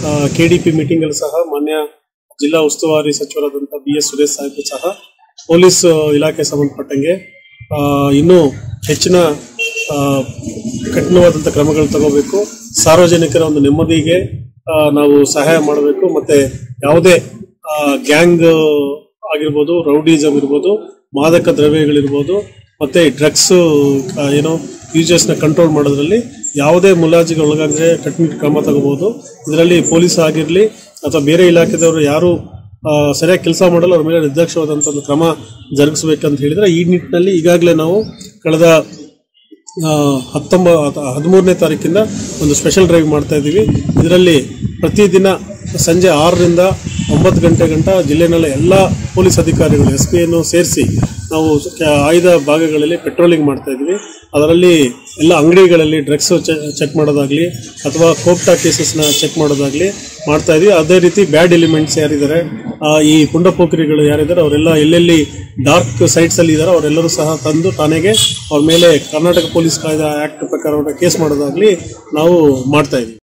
K D P meeting ಅಲ್ಲಿ ಸಹ ಮಾನ್ಯ ಜಿಲ್ಲಾ ಉಸ್ತುವಾರಿ ಸಚಿವರಾದಂಥ ಬಿ ಎಸ್ ಸುರೇಶ್ ಸಾಹೇಬ್ ಸಹ ಪೊಲೀಸ್ ಇಲಾಖೆ ಸಂಬಂಧಪಟ್ಟಂಗೆ ಆ, ಇನ್ನೂ ಹೆಚ್ಚಿನ ಆ, ಕಠಿಣವಾದಂಥ ಕ್ರಮಗಳು ತಗೋಬೇಕು ಸಾರ್ವಜನಿಕರ ಒಂದು ನೆಮ್ಮದಿಗೆ ಆ, ನಾವು ಸಹಾಯ ಮಾಡಬೇಕು ಮತ್ತೆ ಯಾವುದೇ ಗ್ಯಾಂಗ್ ಆಗಿರ್ಬೋದು ರೌಡಿಸಮ್ ಇರ್ಬೋದು ಮಾದಕ ದ್ರವ್ಯಗಳಿರ್ಬೋದು ಮತ್ತೆ ಡ್ರಗ್ಸ್ ಏನೋ ಯೂಸರ್ಸ್ ನ ಕಂಟ್ರೋಲ್ ಮಾಡೋದ್ರಲ್ಲಿ ಯಾವುದೇ ಮುಲಾಜಿಗೆ ಒಳಗಾದ್ರೆ ಕಠಿಣ ಕ್ರಮ ತಗೋಬಹುದು ಇದರಲ್ಲಿ ಪೊಲೀಸ್ ಆಗಿರ್ಲಿ ಅಥವಾ ಬೇರೆ ಇಲಾಖೆದವರು ಯಾರು ಆ, ಸರಿಯಾಗಿ ಕೆಲಸ ಮಾಡಲ್ಲ ಅವ್ರ ಮೇಲೆ ನಿರ್ದಾಕ್ಷವಾದಂಥ ಒಂದು ಕ್ರಮ ಜರುಗಿಸಬೇಕಂತ ಹೇಳಿದ್ರೆ ಈ ನಿಟ್ಟಿನಲ್ಲಿ ಈಗಾಗಲೇ ನಾವು ಕಳೆದ ಹತ್ತೊಂಬ ಹದಿಮೂರನೇ ತಾರೀಕಿಂದ ಒಂದು ಸ್ಪೆಷಲ್ ಡ್ರೈವ್ ಮಾಡ್ತಾ ಇದ್ದೀವಿ ಇದರಲ್ಲಿ ಪ್ರತಿದಿನ ಸಂಜೆ ಆರರಿಂದ ಒಂಬತ್ತು ಗಂಟೆ ಗಂಟ ಜಿಲ್ಲೆನಲ್ಲಿ ಎಲ್ಲ ಪೊಲೀಸ್ ಅಧಿಕಾರಿಗಳು ಎಸ್ ಪಿ ಅನ್ನು ಸೇರಿಸಿ ನಾವು ಕ- ಆಯ್ದ ಭಾಗಗಳಲ್ಲಿ ಪೆಟ್ರೋಲಿಂಗ್ ಮಾಡ್ತಾ ಇದ್ವಿ ಅದರಲ್ಲಿ ಎಲ್ಲ ಅಂಗಡಿಗಳಲ್ಲಿ ಡ್ರಗ್ಸ್ ಚೆಕ್ ಮಾಡೋದಾಗ್ಲಿ ಅಥವಾ ಕೋಪ್ಟಾ ಕೇಸಸ್ನ ಚೆಕ್ ಮಾಡೋದಾಗ್ಲಿ ಮಾಡ್ತಾ ಇದ್ವಿ ಅದೇ ರೀತಿ ಬ್ಯಾಡ್ ಎಲಿಮೆಂಟ್ಸ್ ಯಾರಿದ್ದಾರೆ ಆ, ಈ ಪುಂಡಪೋಖರಿಗಳು ಯಾರಿದ್ದಾರೆ ಅವರೆಲ್ಲ ಎಲ್ಲೆಲ್ಲಿ ಡಾರ್ಕ್ ಸೈಟ್ಸ್ ಅಲ್ಲಿ ಇದ್ದಾರೆ ಅವರೆಲ್ಲರೂ ಸಹ ತಂದು ಠಾಣೆಗೆ ಅವ್ರ ಮೇಲೆ ಕರ್ನಾಟಕ ಪೊಲೀಸ್ ಕಾಯ್ದೆ ಆಕ್ಟ್ ಪ್ರಕಾರ ಕೇಸ್ ಮಾಡೋದಾಗ್ಲಿ ನಾವು ಮಾಡ್ತಾ ಇದ್ವಿ